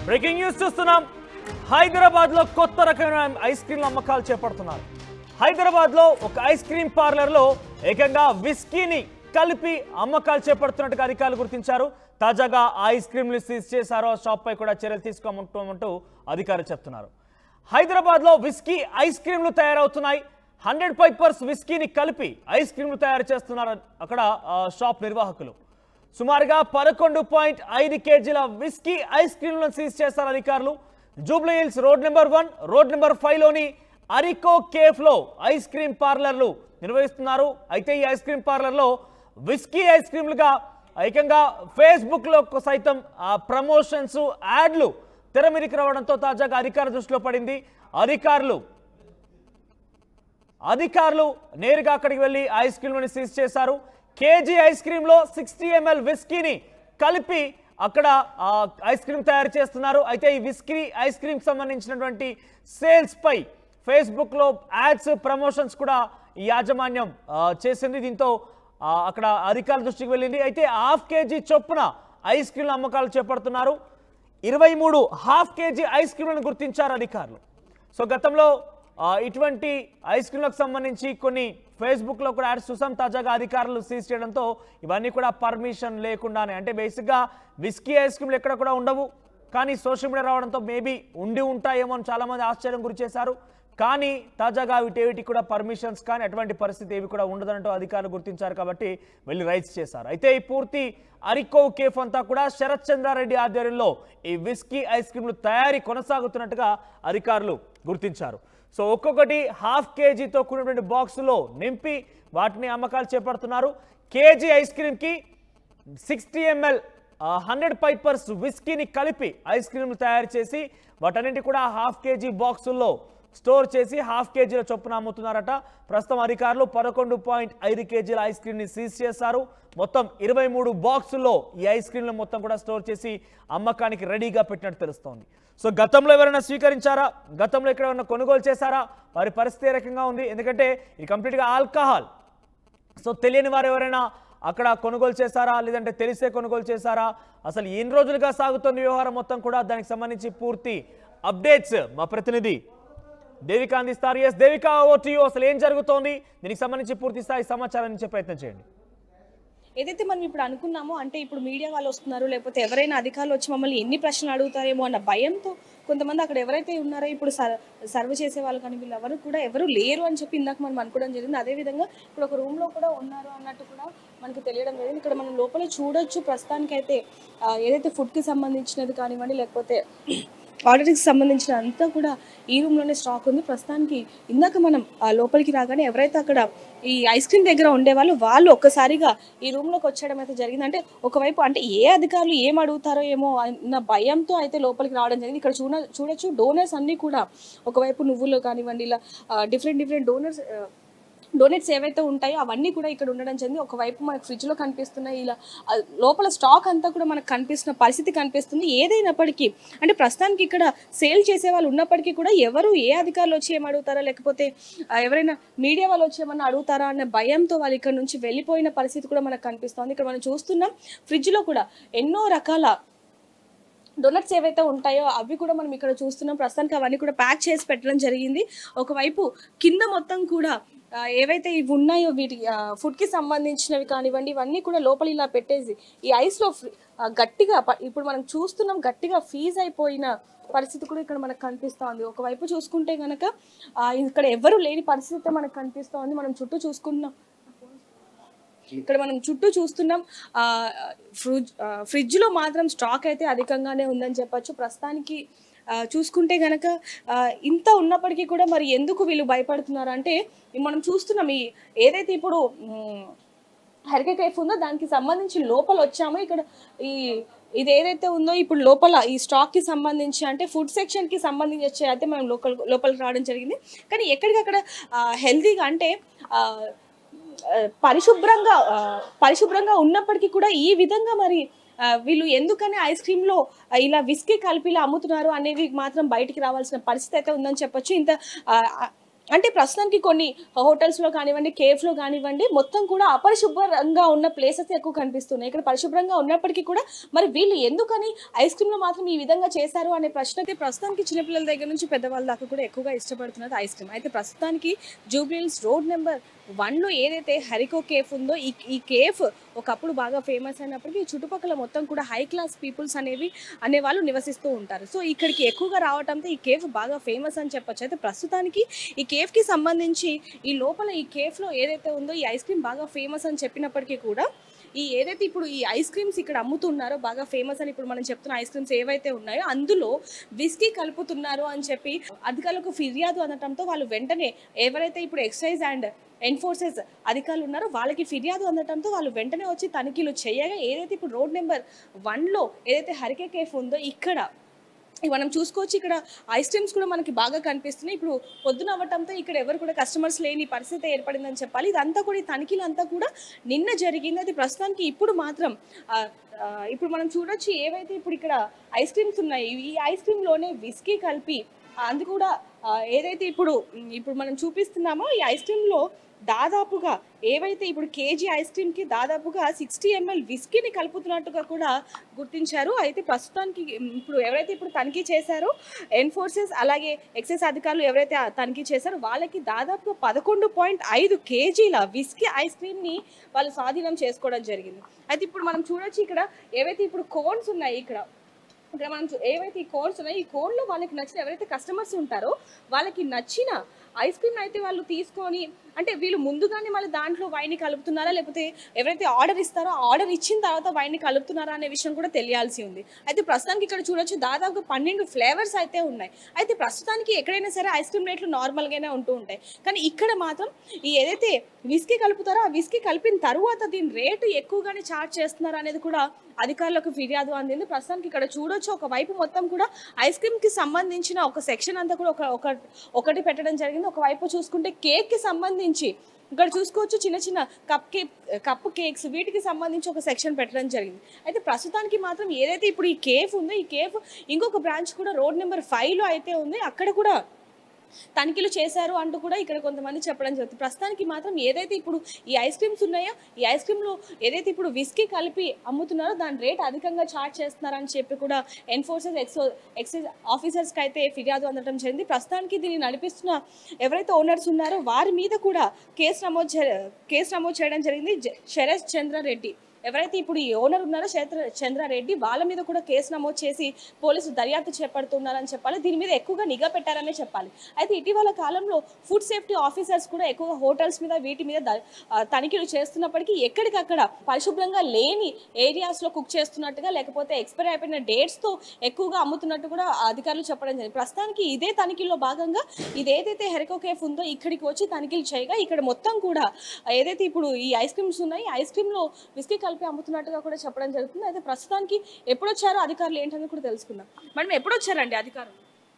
Breaking news చూస్తున్నాం హైదరాబాద్ లో కొత్త రకమైన ఐస్ క్రీమ్ అమ్మకాలు చేపడుతున్నారు హైదరాబాద్ లో ఒక ఐస్ క్రీమ్ పార్లర్ లో ఏకంగా విస్కీని కలిపి అమ్మకాలు చేపడుతున్నట్టుగా అధికారులు గుర్తించారు తాజాగా ఆ ఐస్ క్రీమ్లు సీజ్ చేశారో ఆ షాప్ పై కూడా చర్యలు తీసుకోమంటూ అధికారులు చెప్తున్నారు హైదరాబాద్ లో విస్కీ ఐస్ క్రీమ్లు తయారవుతున్నాయి హండ్రెడ్ పైపర్స్ విస్కీని కలిపి ఐస్ క్రీమ్లు తయారు చేస్తున్నారు అక్కడ ఆ, షాప్ నిర్వాహకులు సుమారుగా పదకొండు పాయింట్ ఐదు కేజీల విస్కీ ఐస్ క్రీమ్లను సీజ్ చేశారు అధికారులు Jubilee Hills road number one road number five లోని అరికో కేఫ్ లో ఐస్ క్రీమ్ పార్లర్లు నిర్వహిస్తున్నారు అయితే ఈ ఐస్ క్రీమ్ పార్లర్లో విస్కీ ఐస్ క్రీమ్లుగా ఏకంగా ఫేస్బుక్ లో సైతం ఆ ప్రమోషన్స్ యాడ్లు తెర మీదకి రావడంతో తాజాగా అధికారుల దృష్టిలో పడింది అధికారులు అధికారులు నేరుగా అక్కడికి వెళ్ళి ఐస్ క్రీమ్ని సీజ్ చేశారు కేజీ ఐస్ క్రీమ్లో సిక్స్టీ ఎంఎల్ విస్కీని కలిపి అక్కడ ఆ, ఐస్ క్రీమ్ తయారు చేస్తున్నారు అయితే ఈ విస్కీ ఐస్ క్రీమ్ సంబంధించినటువంటి సేల్స్ పై ఫేస్బుక్లో యాడ్స్ ప్రమోషన్స్ కూడా ఈ యాజమాన్యం ఆ, చేసింది దీంతో ఆ, అక్కడ అధికారుల దృష్టికి వెళ్ళింది అయితే హాఫ్ కేజీ చొప్పున ఐస్ క్రీమ్ల అమ్మకాలు చేపడుతున్నారు ఇరవై మూడు హాఫ్ కేజీ ఐస్ క్రీమ్లను గుర్తించారు అధికారులు సో గతంలో ఆ, ఇటువంటి ఐస్ క్రీమ్లకు సంబంధించి కొన్ని ఫేస్బుక్లో కూడా యాడ్స్ చూసాం తాజాగా అధికారులు సీజ్ చేయడంతో ఇవన్నీ కూడా పర్మిషన్ లేకుండానే అంటే బేసిక్గా విస్కీ ఐస్ క్రీమ్లు ఎక్కడ కూడా ఉండవు కానీ సోషల్ మీడియా రావడంతో మేబీ ఉండి ఉంటాయేమో అని చాలామంది ఆశ్చర్యం గురి చేశారు కానీ తాజాగా వీటేవిటి కూడా పర్మిషన్స్ కానీ అటువంటి పరిస్థితి ఏవి కూడా ఉండదంటూ అధికారులు గుర్తించారు కాబట్టి వెళ్ళి రైట్స్ చేశారు అయితే ఈ పూర్తి అరికో కేఫ్ అంతా కూడా శరత్ చంద్రారెడ్డి ఆధ్వర్యంలో ఈ విస్కీ ఐస్ క్రీమ్లు తయారీ కొనసాగుతున్నట్టుగా అధికారులు గుర్తించారు సో ఒక్కొక్కటి హాఫ్ కేజీతో కూడినటువంటి బాక్సులో నింపి వాటిని అమ్మకాలు చేపడుతున్నారు కేజీ ఐస్ క్రీమ్కి సిక్స్టీ ఎంఎల్ హండ్రెడ్ పైపర్స్ విస్కీని కలిపి ఐస్ క్రీమ్లు తయారు చేసి వాటన్నింటి కూడా హాఫ్ కేజీ బాక్సుల్లో స్టోర్ చేసి హాఫ్ కేజీల చొప్పున అమ్ముతున్నారట ప్రస్తుతం అధికారులు పదకొండు పాయింట్ ఐదు కేజీల ఐస్ క్రీమ్ని సీజ్ చేశారు మొత్తం ఇరవై మూడు బాక్సుల్లో ఈ ఐస్ క్రీమ్లు మొత్తం కూడా స్టోర్ చేసి అమ్మకానికి రెడీగా పెట్టినట్టు తెలుస్తోంది సో గతంలో ఎవరైనా స్వీకరించారా గతంలో ఇక్కడ ఏమైనా కొనుగోలు చేశారా వారి పరిస్థితి ఏ రకంగా ఉంది ఎందుకంటే ఇది కంప్లీట్గా ఆల్కహాల్ సో తెలియని వారు ఎవరైనా అక్కడ కొనుగోలు చేశారా లేదంటే తెలిసే కొనుగోలు చేశారా అసలు ఎన్ని రోజులుగా సాగుతున్న వ్యవహారం మొత్తం కూడా దానికి సంబంధించి పూర్తి అప్డేట్స్ మా ప్రతినిధి దేవిక అందిస్తారు ఎస్ దేవిక ఓటు అసలు ఏం జరుగుతోంది దీనికి సంబంధించి పూర్తి స్థాయి సమాచారాన్ని ఇచ్చే ప్రయత్నం చేయండి ఏదైతే మనం ఇప్పుడు అనుకున్నామో అంటే ఇప్పుడు మీడియా వాళ్ళు వస్తున్నారు లేకపోతే ఎవరైనా అధికారులు వచ్చి మమ్మల్ని ఎన్ని ప్రశ్నలు అడుగుతారేమో అన్న భయంతో కొంతమంది అక్కడ ఎవరైతే ఉన్నారో ఇప్పుడు సర్ సర్వ్ చేసే వాళ్ళు కానీ వీళ్ళు ఎవరు కూడా ఎవరు లేరు అని చెప్పి ఇందాక మనం అనుకోవడం జరిగింది అదేవిధంగా ఇప్పుడు ఒక రూమ్లో కూడా ఉన్నారు అన్నట్టు కూడా మనకు తెలియడం జరిగింది ఇక్కడ మనం లోపల చూడొచ్చు ప్రస్తుతానికైతే ఆ, ఏదైతే ఫుడ్కి సంబంధించినది కానివ్వండి లేకపోతే ఆర్డర్కి సంబంధించిన అంతా కూడా ఈ రూమ్లోనే స్టాక్ ఉంది ప్రస్తుతానికి ఇందాక మనం ఆ లోపలికి రాగానే ఎవరైతే అక్కడ ఈ ఐస్ క్రీమ్ దగ్గర ఉండేవాళ్ళు వాళ్ళు ఒక్కసారిగా ఈ రూమ్లోకి వచ్చేయడం అయితే జరిగింది అంటే ఒకవైపు అంటే ఏ అధికారులు ఏం అడుగుతారో ఏమో అన్న భయంతో అయితే లోపలికి రావడం జరిగింది ఇక్కడ చూడ చూడొచ్చు డోనర్స్ అన్నీ కూడా ఒకవైపు నువ్వులు కానివ్వండి ఇలా డిఫరెంట్ డిఫరెంట్ డోనర్స్ డోనెట్స్ ఏవైతే ఉంటాయో అవన్నీ కూడా ఇక్కడ ఉండడం జరిగింది ఒకవైపు మనకు ఫ్రిడ్జ్లో కనిపిస్తున్నాయి ఇలా ఆ, లోపల స్టాక్ అంతా కూడా మనకు కనిపిస్తున్న పరిస్థితి కనిపిస్తుంది ఏదైనప్పటికీ అంటే ప్రస్తుతానికి ఇక్కడ సేల్ చేసే వాళ్ళు ఉన్నప్పటికీ కూడా ఎవరు ఏ అధికారులు వచ్చి ఏం అడుగుతారా లేకపోతే ఆ, ఎవరైనా మీడియా వాళ్ళు వచ్చి ఏమన్నా అడుగుతారా అనే భయంతో వాళ్ళు ఇక్కడ నుంచి వెళ్ళిపోయిన పరిస్థితి కూడా మనకు కనిపిస్తుంది ఇక్కడ మనం చూస్తున్నాం ఫ్రిడ్జ్లో కూడా ఎన్నో రకాల డొనట్స్ ఏవైతే ఉంటాయో అవి కూడా మనం ఇక్కడ చూస్తున్నాం ప్రస్తుతానికి అవన్నీ కూడా ప్యాక్ చేసి పెట్టడం జరిగింది ఒకవైపు కింద మొత్తం కూడా ఆ, ఏవైతే ఇవి ఉన్నాయో వీటి ఆ, ఫుడ్కి సంబంధించినవి కానివ్వండి ఇవన్నీ కూడా లోపల ఇలా పెట్టేసి ఈ ఐస్లో ఫ్రీ- ఆ, గట్టిగా ప- ఇప్పుడు మనం చూస్తున్నాం గట్టిగా ఫీజ్ అయిపోయిన పరిస్థితి కూడా ఇక్కడ మనకు కనిపిస్తోంది ఒకవైపు చూసుకుంటే కనుక ఇక్కడ ఎవరు లేని పరిస్థితి మనకు కనిపిస్తోంది మనం చుట్టూ చూసుకుంటున్నాం ఇక్కడ మనం చుట్టూ చూస్తున్నాం ఆ, ఫ్రిడ్జ్ ఆ, ఫ్రిడ్జ్లో మాత్రం స్టాక్ అయితే అధికంగానే ఉందని చెప్పొచ్చు ప్రస్తుతానికి ఆ, చూసుకుంటే గనక ఆ, ఇంత ఉన్నప్పటికీ కూడా మరి ఎందుకు వీళ్ళు భయపడుతున్నారు అంటే మనం చూస్తున్నాం ఈ ఏదైతే ఇప్పుడు మ్, హరిక కేఫ్ ఉందో దానికి సంబంధించి లోపల వచ్చాము ఇక్కడ ఈ ఇది ఏదైతే ఉందో ఇప్పుడు లోపల ఈ స్టాక్ కి సంబంధించి అంటే ఫుడ్ సెక్షన్ కి సంబంధించి వచ్చే అయితే మనం లోకల్ లోపలికి రావడం జరిగింది కానీ ఎక్కడికక్కడ హెల్తీగా అంటే ఆ, ఆ, పరిశుభ్రంగా ఆ, పరిశుభ్రంగా ఉన్నప్పటికీ కూడా ఈ విధంగా మరి ఆ, వీళ్ళు ఎందుకని ఐస్ క్రీమ్ లో ఆ, ఇలా విస్కీ కలిపి ఇలా అమ్ముతున్నారు అనేది మాత్రం బయటికి రావాల్సిన పరిస్థితి అయితే ఉందని చెప్పొచ్చు ఇంత ఆ, ఆ, అంటే ప్రస్తుతానికి కొన్ని హోటల్స్లో కానివ్వండి కేఫ్లో కానివ్వండి మొత్తం కూడా అపరిశుభ్రంగా ఉన్న ప్లేసెస్ ఎక్కువ కనిపిస్తున్నాయి ఇక్కడ పరిశుభ్రంగా ఉన్నప్పటికీ కూడా మరి వీళ్ళు ఎందుకని ఐస్ క్రీమ్లో మాత్రం ఈ విధంగా చేశారు అనే ప్రశ్న అయితే ప్రస్తుతానికి చిన్నపిల్లల దగ్గర నుంచి పెద్దవాళ్ళ దాకా కూడా ఎక్కువగా ఇష్టపడుతున్నది ఐస్ క్రీమ్ అయితే ప్రస్తుతానికి జూబ్లీహిల్స్ రోడ్ నెంబర్ వన్లో ఏదైతే హరికో కేఫ్ ఉందో ఈ ఈ కేఫ్ ఒకప్పుడు బాగా ఫేమస్ అయినప్పటికీ ఈ చుట్టుపక్కల మొత్తం కూడా హై క్లాస్ పీపుల్స్ అనేవి అనేవాళ్ళు నివసిస్తూ ఉంటారు సో ఇక్కడికి ఎక్కువగా రావడంతో ఈ కేఫ్ బాగా ఫేమస్ అని చెప్పొచ్చు అయితే ప్రస్తుతానికి ఈ కేఫ్కి సంబంధించి ఈ లోపల ఈ కేఫ్లో ఏదైతే ఉందో ఈ ఐస్ క్రీమ్ బాగా ఫేమస్ అని చెప్పినప్పటికీ కూడా ఈ ఏదైతే ఇప్పుడు ఈ ఐస్ క్రీమ్స్ ఇక్కడ అమ్ముతున్నారో బాగా ఫేమస్ అని ఇప్పుడు మనం చెప్తున్న ఐస్ క్రీమ్స్ ఏవైతే ఉన్నాయో అందులో విస్కీ కలుపుతున్నారు అని చెప్పి అధికారులకు ఫిర్యాదు అనటంతో వాళ్ళు వెంటనే ఎవరైతే ఇప్పుడు ఎక్సైజ్ అండ్ ఎన్ఫోర్సెస్ అధికారులు ఉన్నారో వాళ్ళకి ఫిర్యాదు అందటంతో వాళ్ళు వెంటనే వచ్చి తనిఖీలు చేయగా ఏదైతే ఇప్పుడు రోడ్ నెంబర్ వన్లో ఏదైతే హరికే కేఫ్ ఉందో ఇక్కడ ఇవి మనం చూసుకోవచ్చు ఇక్కడ ఐస్ క్రీమ్స్ కూడా మనకి బాగా కనిపిస్తున్నాయి ఇప్పుడు పొద్దున అవ్వటంతో ఇక్కడ ఎవరు కూడా కస్టమర్స్ లేని పరిస్థితి ఏర్పడిందని చెప్పాలి ఇదంతా కూడా ఈ తనిఖీలు అంతా కూడా నిన్న జరిగింది అది ప్రస్తుతానికి ఇప్పుడు మాత్రం ఆ, ఆ, ఇప్పుడు మనం చూడొచ్చు ఏవైతే ఇప్పుడు ఇక్కడ ఐస్ క్రీమ్స్ ఉన్నాయి ఈ ఐస్ క్రీమ్లోనే విస్కీ కలిపి ఆ, అది కూడా ఆ, ఏదైతే ఇప్పుడు ఉమ్, ఇప్పుడు మనం చూపిస్తున్నామో ఈ ఐస్ క్రీమ్లో దాదాపుగా ఏవైతే ఇప్పుడు కేజీ ఐస్ క్రీమ్కి దాదాపుగా సిక్స్టీ ఎంఎల్ విస్కీని కలుపుతున్నట్టుగా కూడా గుర్తించారు అయితే ప్రస్తుతానికి ఉమ్, ఇప్పుడు ఎవరైతే ఇప్పుడు తనిఖీ చేశారో ఎన్ఫోర్సెస్ అలాగే ఎక్సైజ్ అధికారులు ఎవరైతే ఆ తనిఖీ చేశారో వాళ్ళకి దాదాపు పదకొండు పాయింట్ ఐదు కేజీల విస్కీ ఐస్ క్రీమ్ని వాళ్ళు స్వాధీనం చేసుకోవడం జరిగింది అయితే ఇప్పుడు మనం చూడొచ్చు ఇక్కడ ఏవైతే ఇప్పుడు కోన్స్ ఉన్నాయి ఇక్కడ ఇక్కడ మనం చూ- ఏవైతే ఈ కోన్స్ ఉన్నాయో ఈ కోన్లో వాళ్ళకి నచ్చిన ఎవరైతే కస్టమర్స్ ఉంటారో వాళ్ళకి నచ్చిన ఐస్ క్రీమ్ అయితే వాళ్ళు తీసుకొని అంటే వీళ్ళు ముందుగానే మళ్ళీ దాంట్లో వైన్ కలుపుతున్నారా లేకపోతే ఎవరైతే ఆర్డర్ ఇస్తారో ఆర్డర్ ఇచ్చిన తర్వాత వైన్ కలుపుతున్నారా అనే విషయం కూడా తెలియాల్సి ఉంది అయితే ప్రస్తుతానికి ఇక్కడ చూడొచ్చు దాదాపు పన్నెండు ఫ్లేవర్స్ అయితే ఉన్నాయి అయితే ప్రస్తుతానికి ఎక్కడైనా సరే ఐస్ క్రీమ్ రేట్లు నార్మల్గానే ఉంటూ ఉంటాయి కానీ ఇక్కడ మాత్రం ఈ ఏదైతే విస్కీ కలుపుతారో ఆ విస్కీ కలిపిన తర్వాత దీని రేటు ఎక్కువగానే చార్జ్ చేస్తున్నారు అనేది కూడా అధికారులకు ఫిర్యాదు అందింది ప్రస్తుతానికి ఇక్కడ చూడొచ్చు ఒక వైపు మొత్తం కూడా ఐస్ క్రీమ్ కి సంబంధించిన ఒక సెక్షన్ అంతా కూడా ఒక ఒక ఒకటి పెట్టడం జరిగింది ఒక వైపు చూసుకుంటే కేక్ కి సంబంధించి ఇక్కడ చూసుకోవచ్చు చిన్న చిన్న కప్ కేక్ కప్ కేక్స్ వీటికి సంబంధించి ఒక సెక్షన్ పెట్టడం జరిగింది అయితే ప్రస్తుతానికి మాత్రం ఏదైతే ఇప్పుడు ఈ కేఫ్ ఉందో ఈ కేఫ్ ఇంకొక బ్రాంచ్ కూడా రోడ్ నెంబర్ ఫైవ్లో అయితే ఉంది అక్కడ కూడా తనిఖీలు చేశారు అంటూ కూడా ఇక్కడ కొంతమంది చెప్పడం జరుగుతుంది ప్రస్తుతానికి మాత్రం ఏదైతే ఇప్పుడు ఈ ఐస్ క్రీమ్స్ ఉన్నాయో ఈ ఐస్ క్రీమ్లో ఏదైతే ఇప్పుడు విస్కీ కలిపి అమ్ముతున్నారో దాని రేట్ అధికంగా ఛార్జ్ చేస్తున్నారని చెప్పి కూడా ఎన్ఫోర్సెస్ ఎక్సో ఎక్సైజ్ ఆఫీసర్స్కి అయితే ఫిర్యాదు అందడం జరిగింది ప్రస్తుతానికి దీన్ని నడిపిస్తున్న ఎవరైతే ఓనర్స్ ఉన్నారో వారి మీద కూడా కేసు నమోదు చే- కేసు నమోదు చేయడం జరిగింది జ- శరత్ చంద్ర రెడ్డి ఎవరైతే ఇప్పుడు ఈ ఓనర్ ఉన్నారో చంద్ర చంద్రారెడ్డి వాళ్ళ మీద కూడా కేసు నమోదు చేసి పోలీసులు దర్యాప్తు చేపడుతున్నారని చెప్పాలి దీని మీద ఎక్కువగా నిఘా పెట్టారనే చెప్పాలి అయితే ఇటీవల కాలంలో ఫుడ్ సేఫ్టీ ఆఫీసర్స్ కూడా ఎక్కువగా హోటల్స్ మీద వీటి మీద ద- ఆ, తనిఖీలు చేస్తున్నప్పటికీ ఎక్కడికక్కడ పరిశుభ్రంగా లేని ఏరియాస్లో కుక్ చేస్తున్నట్టుగా లేకపోతే ఎక్స్పైర్ అయిపోయిన డేట్స్తో ఎక్కువగా అమ్ముతున్నట్టు కూడా అధికారులు చెప్పడం జరిగింది ప్రస్తుతానికి ఇదే తనిఖీలో భాగంగా ఇది ఏదైతే హెరికో కేఫ్ ఉందో ఇక్కడికి వచ్చి తనిఖీలు చేయగా ఇక్కడ మొత్తం కూడా ఏదైతే ఇప్పుడు ఈ ఐస్ క్రీమ్స్ ఉన్నాయి ఈ ఐస్ క్రీమ్లో విస్కీ కలిపి అమ్ముతున్నట్టుగా కూడా చెప్పడం జరుగుతుంది అయితే ప్రస్తుతానికి ఎప్పుడు వచ్చారో అధికారులు ఏంటని కూడా తెలుసుకుందాం మేడం ఎప్పుడు వచ్చారండి అధికారులు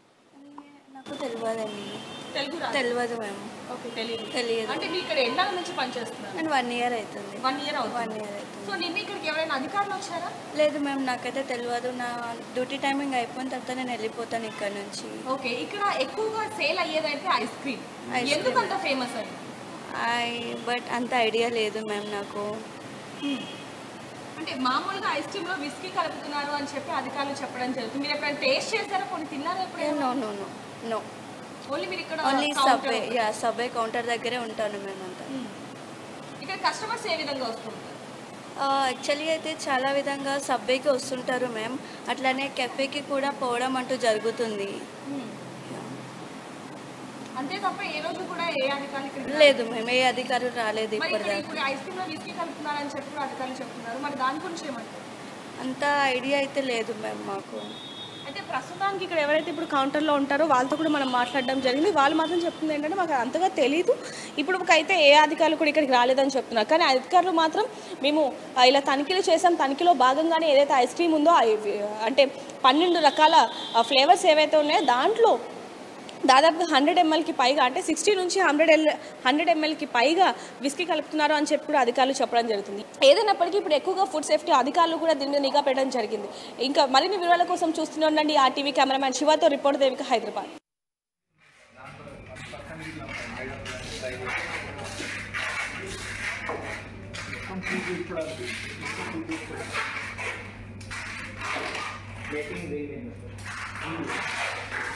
నాకు తెలియదండి తెలుగు తెలియదు మేము ఓకే తెలియదు తెలియదు అంటే మీరు ఇక్కడ ఎండాల నుంచి పనిచేస్తున్నారు నేను వన్ ఇయర్ అవుతుంది వన్ ఇయర్ వన్ అవుతుంది ఇయర్ అవుతుంది సో నిన్న ఇక్కడికి ఎవరైనా అధికారులు వచ్చారా లేదు మేము నాకైతే తెలియదు నా డ్యూటీ టైమింగ్ అయిపోయిన తర్వాత నేను వెళ్ళిపోతాను ఇక్కడ నుంచి ఓకే ఇక్కడ ఎక్కువగా సేల్ అయ్యేదైతే ఐస్ క్రీమ్ Ice cream. ఎందుకు అంత ఫేమస్ అయింది ఐ బట్ అంత ఐడియా లేదు మ్యామ్ నాకు అంటే మామూలుగా ఐస్ క్రీమ్ లో విస్కీ కలుపుతున్నారు అని చెప్పి అధికారులు చెప్పడం జరుగుతుంది మీరు ఎప్పుడైనా టేస్ట్ చేశారా కొన్ని తిన్నారా ఎప్పుడైనా no no no no only మీరు ఇక్కడ only counter- Subway yeah Subway counter దగ్గరే ఉంటాను మేమంతా Hmm. ఇక్కడ కస్టమర్స్ ఏ విధంగా వస్తుంటారు యాక్చువల్లీ అయితే చాలా విధంగా సబ్వేకి వస్తుంటారు మ్యామ్ అట్లానే కెఫేకి కూడా పోవడం అంటూ జరుగుతుంది అంతే తప్ప ఏ రోజు కూడా ఏ అధికారులు ఇక్కడ లేదు మేము ఏ అధికారులు రాలేదు మరి ఇక్కడ ఇప్పటిదాకా ఇప్పుడు ఐస్ క్రీమ్ లో విస్కీ కలుపుతున్నారని చెప్పి కూడా అధికారులు చెప్తున్నారు మరి దాని గురించి ఏమంటారు అంత ఐడియా అయితే లేదు మ్యామ్ మాకు అయితే ప్రస్తుతానికి ఇక్కడ ఎవరైతే ఇప్పుడు కౌంటర్లో ఉంటారో వాళ్ళతో కూడా మనం మాట్లాడడం జరిగింది వాళ్ళు మాత్రం చెప్తుంది ఏంటంటే మాకు అంతగా తెలియదు ఇప్పుడు అయితే ఏ అధికారులు కూడా ఇక్కడికి రాలేదని చెప్తున్నారు కానీ అధికారులు మాత్రం మేము ఆ, ఇలా తనిఖీలు చేసాం తనిఖీలో భాగంగానే ఏదైతే ఐస్ క్రీమ్ ఉందో ఆ ఇవి- అంటే పన్నెండు రకాల ఫ్లేవర్స్ ఏవైతే ఉన్నాయో దాంట్లో దాదాపుగా హండ్రెడ్ ఎంఎల్కి పైగా అంటే సిక్స్టీ నుంచి హండ్రెడ్ ఎల్ హండ్రెడ్ ఎంఎల్కి పైగా విస్కీ కలుపుతున్నారు అని చెప్పి కూడా అధికారులు చెప్పడం జరుగుతుంది ఏదైనప్పటికీ ఇప్పుడు ఎక్కువగా ఫుడ్ సేఫ్టీ అధికారులు కూడా దీని మీద నిఘా పెట్టడం జరిగింది ఇంకా మరిన్ని వివరాల కోసం చూస్తూనే ఉండండి ఆ టీవీ కెమెరామ్యాన్ శివతో రిపోర్ట్ దేవిక హైదరాబాద్ ప్లేటింగ్ వేయలేదు